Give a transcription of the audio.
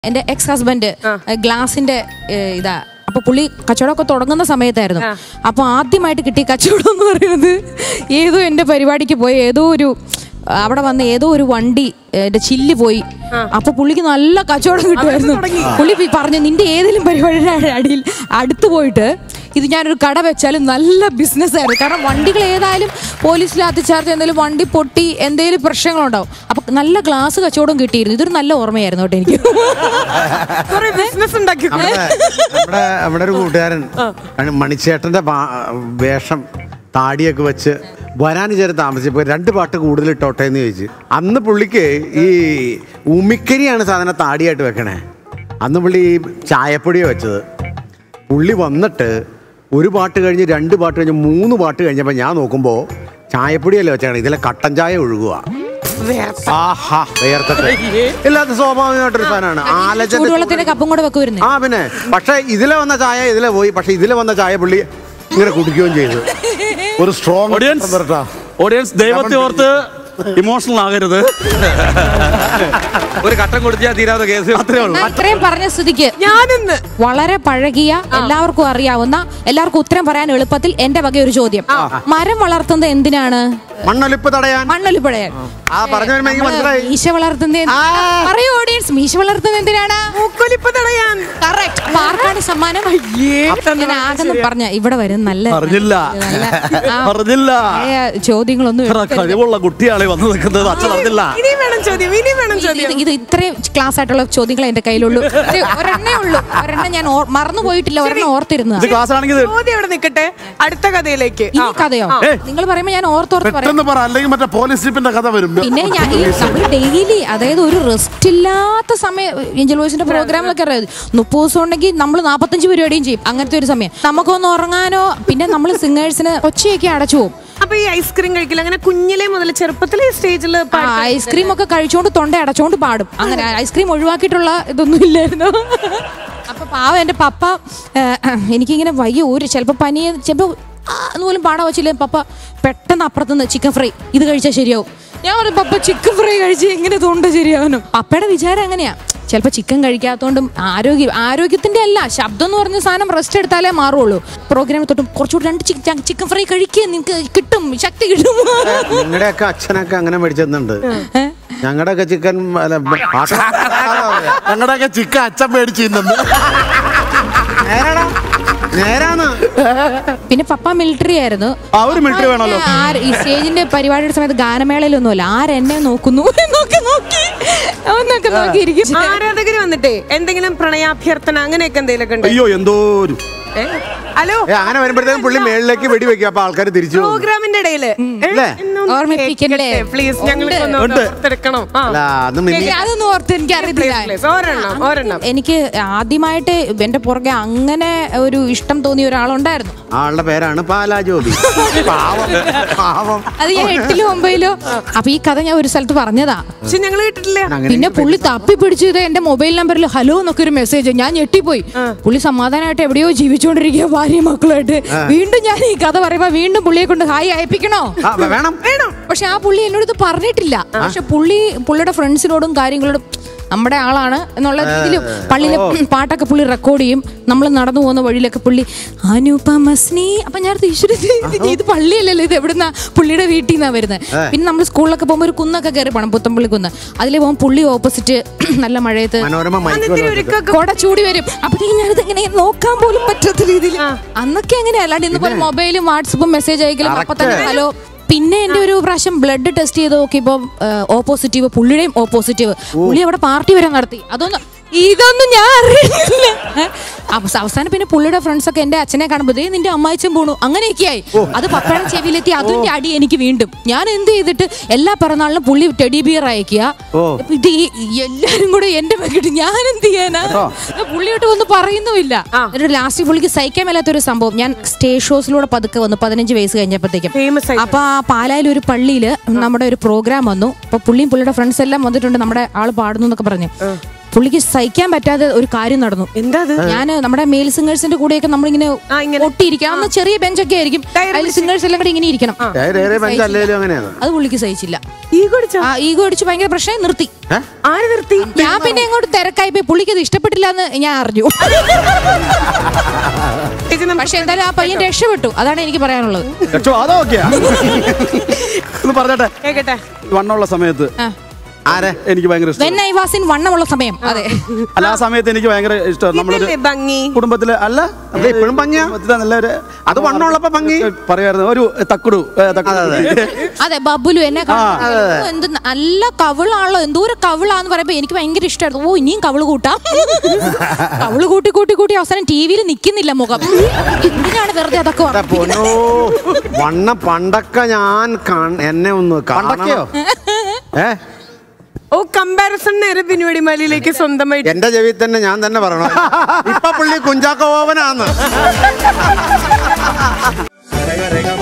എന്റെ ex husband ഗ്ലാസിന്റെ ഏ, ഇതാ അപ്പൊ പുള്ളി കച്ചവടമൊക്കെ തുടങ്ങുന്ന സമയത്തായിരുന്നു അപ്പൊ ആദ്യമായിട്ട് കിട്ടിയ കച്ചവടം എന്ന് പറയുന്നത് ഏതോ എന്റെ പരിപാടിക്ക് പോയ ഏതോ ഒരു അവിടെ വന്ന ഏതോ ഒരു വണ്ടി ഏ, എന്റെ ചില്ല് പോയി അപ്പൊ പുള്ളിക്ക് നല്ല കച്ചവടം കിട്ടുമായിരുന്നു പുള്ളി പി- പറഞ്ഞു നിന്റെ ഏതെങ്കിലും പരിപാടിയുടെ അടിയിൽ അടുത്ത് പോയിട്ട് ഇത് ഞാനൊരു കട വെച്ചാലും നല്ല ബിസിനസ് ആയിരുന്നു കാരണം വണ്ടികൾ ഏതായാലും പോലീസിൽ ചാർജ് എന്തെങ്കിലും വണ്ടി പൊട്ടി എന്തെങ്കിലും പ്രശ്നങ്ങളുണ്ടാവും അപ്പൊ നല്ല ഗ്ലാസ് കച്ചവടം കിട്ടിയിരുന്നു ഇതൊരു നല്ല ഓർമ്മയായിരുന്നു കേട്ടോ എനിക്ക് കുറെ ബിസിനസ് ഉണ്ടാക്കി നമ്മുടെ നമ്മുടെ നമ്മുടെ ഒരു കൂട്ടുകാരൻ ആണ് മണിച്ചേട്ടന്റെ പാ- വേഷം താടിയൊക്കെ വെച്ച് വരാൻ ചേർന്ന് താമസിച്ചപ്പോൾ രണ്ട് പാട്ട് കൂടുതൽ ഇട്ടോട്ടെ എന്ന് ചോദിച്ചു അന്ന് പുള്ളിക്ക് ഈ ഉമിക്കരിയാണ് സാധനം താടിയായിട്ട് വെക്കണേ അന്ന് പുള്ളി ഈ ചായപ്പൊടിയാണ് വെച്ചത് പുള്ളി വന്നിട്ട് ഒരു പാട്ട് കഴിഞ്ഞ് രണ്ട് പാട്ട് കഴിഞ്ഞ് മൂന്ന് പാട്ട് കഴിഞ്ഞപ്പോൾ ഞാൻ നോക്കുമ്പോൾ ചായപ്പൊടിയല്ലേ വെച്ചാണ് ഇതിലെ കട്ടൻ ചായ ഒഴുകുക ആഹാ വേർത്തിട്ട് ഇല്ലാത്ത സ്വാഭാവികമായിട്ടൊരു സാധനമാണ് ആലചന്റെ ചൂടുവെള്ളത്തിന്റെ കപ്പും കൂടെ വെക്കുമായിരുന്നു ആ പിന്നെ പക്ഷെ ഇതിലെ വന്ന ചായ ഇതിലെ പോയി പക്ഷെ ഇതിലെ വന്ന ചായ പുള്ളി ഇങ്ങനെ കുടിക്കുകയും ചെയ്തു ഒരു സ്ട്രോങ് ഓഡിയൻസ് ഓഡിയൻസ് ദൈവത്തെ ഓർത്ത് ഇമോഷണൽ ആകരുത് ഒരു കട്ടം കൊടുത്താൽ തീരാവുന്ന കേസ് അത്രേ ഉള്ളൂ ഇത്രയും പറഞ്ഞ സ്ഥിതിക്ക് ഞാനിന്ന് വളരെ പഴകിയ എല്ലാവർക്കും അറിയാവുന്ന എല്ലാവർക്കും ഉത്തരം പറയാൻ എളുപ്പത്തിൽ എന്റെ വക ഒരു ചോദ്യം മരം വളർത്തുന്നത് എന്തിനാണ് മണ്ണൊലിപ്പ് തടയാൻ മണ്ണൊലിപ്പഴയാൻ ആ പറഞ്ഞു വരുമ്പോ എനിക്ക് മനസ്സിലായി മീശ വളർത്തുന്നത് എന്ത്- ആ. പറയൂ ഓഡിയൻസ് മീശ വളർത്തുന്നത് എന്തിനാണ് മൂക്കൊലിപ്പ് തടയാൻ കറക്റ്റ് ആർക്കാണ് സമ്മാനം ഞാൻ ആകെന്ന് പറഞ്ഞ ഇവിടെ വരും നല്ല പറഞ്ഞില്ല നല്ല, ആ, പറഞ്ഞില്ല പഴയ ചോദ്യങ്ങളൊന്നും ഇത്ര എടുക്കരുത്. കഴിവുള്ള കുട്ടിയാണ് ഈ വന്ന് നിൽക്കുന്നത് അച്ഛൻ അറിഞ്ഞില്ല ഇനി വേണം ചോദ്യം ഇനി വേണം ഇത് ചോദ്യം ഇത് ഇത്രയും ക്ലാസ് ആയിട്ടുള്ള ചോദ്യങ്ങൾ എന്റെ കയ്യിലുള്ളൂ ഇത് ഒരെണ്ണേ ഉള്ളൂ ഒരെണ്ണം ഞാൻ ഓർ- മറന്നു പോയിട്ടില്ല ഒരെണ്ണം ഇത് ഓർത്തിരുന്നത് ക്ലാസ് ആണെങ്കിൽ ഇത് ചോദ്യം ഇവിടെ നിൽക്കട്ടെ അടുത്ത കഥയിലേക്ക് ഇനി കഥയോ നിങ്ങൾ പറയുമ്പോ ഞാൻ ഓർത്തോർത്ത് പറയാം പെട്ടെന്ന് പറ അല്ലെങ്കിൽ മറ്റേ പോലീസ് ജീപ്പിന്റെ കഥ വരും പിന്നെ ഞാൻ ഈ നമ്മൾ ഡെയിലി അതായത് ഒരു റെസ്റ്റ് ഇല്ലാത്ത സമയം ഏഞ്ചൽ വോയിസിന്റെ പ്രോഗ്രാമിലൊക്കെ അറിയാം മുപ്പത് ദിവസം ഉണ്ടെങ്കിൽ നമ്മൾ നാപ്പത്തഞ്ച് പരിപാടിയും ചെയ്യും അങ്ങനത്തെ ഒരു സമയം നമുക്കൊന്ന് ഉറങ്ങാനോ പിന്നെ നമ്മൾ സിംഗേഴ്സിന് ഒച്ചയൊക്കെ അടച്ചു പോകും അപ്പൊ ഈ ഐസ്ക്രീം കഴിക്കില്ല അങ്ങനെ കുഞ്ഞിലെ മുതൽ ചെറുപ്പത്തിലെ സ്റ്റേജിൽ ഐസ്ക്രീം ഒക്കെ കഴിച്ചോണ്ട് തൊണ്ട അടച്ചോണ്ട് പാടും അങ്ങനെ ഐസ്ക്രീം ഒഴിവാക്കിയിട്ടുള്ള ഇതൊന്നും ഇല്ലായിരുന്നു അപ്പൊ പാവം എന്റെ പപ്പ ഏഹ്, എനിക്കിങ്ങനെ വയ്യ ഒരു ചിലപ്പോ പനി ചിലപ്പോ ആ എന്ന് പോലും പാടാൻ വെച്ചില്ല പപ്പ പെട്ടെന്ന് അപ്പുറത്തുനിന്ന് ചിക്കൻ ഫ്രൈ ഇത് കഴിച്ചാൽ ശരിയാവും ഞാൻ പറഞ്ഞു പപ്പ ചിക്കൻ ഫ്രൈ കഴിച്ച് എങ്ങനെ തൊണ്ട ശരിയാവാനും പപ്പയുടെ വിചാരം അങ്ങനെയാ ചിലപ്പോൾ ചിക്കൻ കഴിക്കാത്തതുകൊണ്ടും ആരോഗ്യം ആരോഗ്യത്തിന്റെ അല്ല ശബ്ദം എന്ന് പറഞ്ഞ സാധനം റെസ്റ്റ് എടുത്താലേ മാറുള്ളൂ പ്രോഗ്രാമിൽ തൊട്ടും കുറച്ചുകൂടി രണ്ട് ചിക്കൻ ചിക്കൻ ഫ്രൈ കഴിക്കുക നിനക്ക് കിട്ടും ശക്തി കിട്ടും നിങ്ങളുടെയൊക്കെ അച്ഛനൊക്കെ അങ്ങനെ മേടിച്ചെന്നുണ്ട് ഞങ്ങളുടെയൊക്കെ ചിക്കൻ അല്ല, ആട്ട- ഞങ്ങളുടെയൊക്കെ ചിക്ക അച്ഛൻ മേടിച്ചു തിന്നുന്നു നേരാടാ നേരാണ് പിന്നെ പപ്പ മിലിറ്ററി ആയിരുന്നു ആ, ഒരു military വേണമല്ലോ. ആര് ഈ സ്റ്റേജിന്റെ പരിപാടിയുടെ സമയത്ത് ഗാനമേളയിലൊന്നുമല്ല ആരെന്നെ നോക്കുന്നു നോക്കി നോക്കി ഒന്നൊക്കെ നോക്കിയിരിക്കും ആരാധകര് വന്നിട്ടേ എന്തെങ്കിലും പ്രണയാഭ്യർത്ഥന അങ്ങനെയൊക്കെ എന്തെങ്കിലുമൊക്കെ ഉണ്ട് അയ്യോ എന്തോ ഒരു ഏ? ഹലോ ഏ, അങ്ങനെ വരുമ്പോഴത്തേക്കും പുള്ളി മേളിലേക്ക് വെടി വെക്കുക അപ്പൊ ആൾക്കാർ തിരിച്ചു പോകും പ്രോഗ്രാമിന്റെ ഇടയില് ഇല്ലേ? ഓർമ്മിപ്പിക്കല്ലേ? പ്ലീസ് ഞങ്ങൾക്കൊന്ന് ഉണ്ട്. ഓർത്തെടുക്കണം ആ. അല്ല അത് മിനി എനിക്ക് അതൊന്നും ഓർത്ത് എനിക്ക് Please, please. അറിയത്തില്ല ഒരെണ്ണം ഒരെണ്ണം എനിക്ക് ആദ്യമായിട്ട് എന്റെ പുറകെ അങ്ങനെ ഒരു ഇഷ്ടം തോന്നിയ ഒരാളുണ്ടായിരുന്നു ആളുടെ പേരാണ് പാലാ ജോബി പാവം പാവം അത് ഞാൻ എട്ടിലോ ഒമ്പതിലോ അപ്പൊ ഈ കഥ ഞാൻ ഒരു സ്ഥലത്ത് പറഞ്ഞതാ പക്ഷെ ഞങ്ങൾ കേട്ടിട്ടില്ല അങ്ങനെ പിന്നെ പുള്ളി തപ്പി പിടിച്ച് ഇത് എന്റെ മൊബൈൽ നമ്പറിൽ ഹലോ എന്നൊക്കെ ഒരു മെസ്സേജ് ഞാൻ ഞെട്ടിപ്പോയി പുള്ളി സമാധാനമായിട്ട് എവിടെയോ ജീവിച്ചുകൊണ്ടിരിക്കുക ഭാര്യ മക്കളായിട്ട് വീണ്ടും ഞാൻ ഈ കഥ പറയുമ്പോ വീണ്ടും പുള്ളിയെ കൊണ്ട് ഹായ് അയപ്പിക്കണോ ആ, വേണം വേണം പക്ഷെ ആ പുള്ളി എന്നോട് ഇത് പറഞ്ഞിട്ടില്ല പക്ഷെ പുള്ളി പുള്ളിയുടെ ഫ്രണ്ട്സിനോടും കാര്യങ്ങളോടും നമ്മുടെ ആളാണ് എന്നുള്ള രീതിയിൽ പള്ളിയിലെ പാട്ടൊക്കെ പുള്ളി റെക്കോർഡ് ചെയ്യും നമ്മൾ നടന്നു പോകുന്ന വഴിയിലൊക്കെ പുള്ളി അനുപമ സ്നേ അപ്പൊ ഞാൻ ഓർത്തു, ഈശ്വര ഇത് ഇത് ഇത് പള്ളിയല്ലല്ലോ ഇത് എവിടുന്ന പുള്ളിയുടെ വീട്ടിൽ നിന്നാണ് വരുന്നത് പിന്നെ നമ്മൾ സ്കൂളിലൊക്കെ പോകുമ്പോൾ ഒരു കുന്നൊക്കെ കയറി പോകണം പുത്തമ്പള്ളി കുന്ന് അതിൽ പോകുമ്പോൾ പുള്ളി ഓപ്പോസിറ്റ് നല്ല മഴയത്ത് മനോരമ അന്നിത്തിരി മൈക്ക് ഒരുക്കൊക്കെ കൊട ചൂടി വരും അപ്പോഴത്തേക്കും ഞാനിത് ഇങ്ങനെ നോക്കാൻ പോലും പറ്റാത്ത രീതിയിൽ അന്നൊക്കെ എങ്ങനെയാ അല്ലാണ്ട് ഇന്ന് പോലെ മൊബൈലും വാട്സപ്പും മെസ്സേജ് അയക്കലും അപ്പൊ തന്നെ Correct. ഹലോ പിന്നെ എന്റെ ഒരു പ്രാവശ്യം ബ്ലഡ് ടെസ്റ്റ് ചെയ്ത് നോക്കിയപ്പോ ഓ പോസിറ്റീവ് പുള്ളിയുടെയും ഓ പോസിറ്റീവ് പുള്ളി അവിടെ പാർട്ടി വരെ നടത്തി അതൊന്നും ഇതൊന്നും ഞാൻ അറിയില്ല ഏ? അവസ- അവസാനം പിന്നെ പുള്ളിയുടെ ഫ്രണ്ട്സ് ഒക്കെ എന്റെ അച്ഛനെ കാണുമ്പോ ദേ നിന്റെ അമ്മായിച്ചും പോണു അങ്ങനെയൊക്കെ ആയി അത് പപ്പയുടെ ചെവിയിലെത്തി അതിന്റെ അടി എനിക്ക് വീണ്ടും ഞാൻ എന്ത് ചെയ്തിട്ട് എല്ലാ പിറന്നാളിനും പുള്ളി ടെഡി ബിയർ അയക്കുക ഓ. അപ്പൊ ഇത് ഈ എല്ലാരും കൂടെ എന്റെ വെക്കിട്ട് ഞാൻ എന്ത് ചെയ്യാനാ പുള്ളിയോട്ട് ഒന്നും പറയുന്നുമില്ല എന്നിട്ട് ലാസ്റ്റ് പുള്ളിക്ക് സഹിക്കാൻ മേലാത്ത ഒരു സംഭവം ഞാൻ സ്റ്റേജ് ഷോസിലൂടെ പതുക്കെ വന്നു പതിനഞ്ച് വയസ്സ് കഴിഞ്ഞപ്പോഴത്തേക്കും ഫേമസ് ആയി അപ്പൊ ആ പാലായിൽ ഒരു പള്ളിയിൽ നമ്മുടെ ഒരു പ്രോഗ്രാം വന്നു അപ്പൊ പുള്ളിയും പുള്ളിയുടെ ഫ്രണ്ട്സ് എല്ലാം വന്നിട്ടുണ്ട് നമ്മുടെ ആള് പാടുന്നു എന്നൊക്കെ പറഞ്ഞു പുള്ളിക്ക് സഹിക്കാൻ പറ്റാതെ ഒരു കാര്യം നടന്നു എന്താ അത് ഞാൻ നമ്മുടെ മെയിൽ സിംഗേഴ്സിന്റെ കൂടെയൊക്കെ നമ്മളിങ്ങനെ ആ, ഇങ്ങനെ. ഒട്ടിയിരിക്കണം അന്ന് ചെറിയ ബെഞ്ചൊക്കെ ആയിരിക്കും കയറി അതിൽ സിംഗേഴ്സ് എല്ലാം കൂടി ഇങ്ങനെ ഇരിക്കണം ഏറെ ബെഞ്ച് അല്ലേലും അങ്ങനെയാണ് അത് പുള്ളിക്ക് സഹിച്ചില്ല ഈ കുടിച്ചോ ആ ഈഗോ അടിച്ച് ഭയങ്കര പ്രശ്നം നിർത്തി ആര് നിർത്തി ഞാൻ പിന്നെ അങ്ങോട്ട് തിരക്കായി പോയി പുള്ളിക്ക് അത് ഇഷ്ടപ്പെട്ടില്ല എന്ന് ഞാൻ അറിഞ്ഞു ചേച്ചി നമുക്ക് പക്ഷെ എന്തായാലും ആ പയ്യൻ രക്ഷപ്പെട്ടു അതാണ് എനിക്ക് പറയാനുള്ളത് രക്ഷോ അതോ ഓക്കെയാ ഒന്ന് പറഞ്ഞോട്ടെ കേക്കട്ടെ വണ്ണമുള്ള സമയത്ത് ആരെ എനിക്ക് ഭയങ്കര ഇഷ്ടം വെൻ ഐ വാസ് ഇൻ വണ്ണമുള്ള സമയം അതെ അല്ല ആ സമയത്ത് എനിക്ക് ഭയങ്കര ഇഷ്ടം നമ്മളൊരു ഇതല്ലേ ഭംഗി കുടുംബത്തില് അല്ല അല്ല, ഇപ്പഴും ഭംഗിയാ? കുടുംബത്തിലെ നല്ലൊരു അത് വണ്ണമുള്ളപ്പോ ഭംഗി പറയായിരുന്നു ഒരു തക്കുടു ഏ, തക്കുടു. അതെ ബബുലു എന്നെ കാണുമ്പോ ഓ, എന്ത് നല്ല കവിളാണല്ലോ എന്തോരം കവിളാന്ന് പറയുമ്പോ എനിക്ക് ഭയങ്കര ഇഷ്ടമായിരുന്നു ഓ ഇനിയും കവിള് കൂട്ടാം കവിള് കൂട്ടി കൂട്ടി കൂട്ടി അവസാനം ടി വിയിൽ നിക്കുന്നില്ല മുഖം എന്തിനാണ് വെറുതെ അതൊക്കെ എടാ വർദ്ധിപ്പിക്കുന്നത്? പൊന്നോ വണ്ണം പണ്ടൊക്കെ ഞാൻ കാണ്- എന്നെ ഒന്ന് കാണണം. പണ്ടൊക്കെയോ? ഏ ഓ കമ്പാരിസൺ നേരെ പിന്നുവടി മലയിലേക്ക് സ്വന്തമായിട്ട് എന്റെ ചെവി തന്നെ ഞാൻ തന്നെ പറയണോ ഇപ്പൊ പുള്ളി കുഞ്ചാക്കോ ഓവനാന്ന്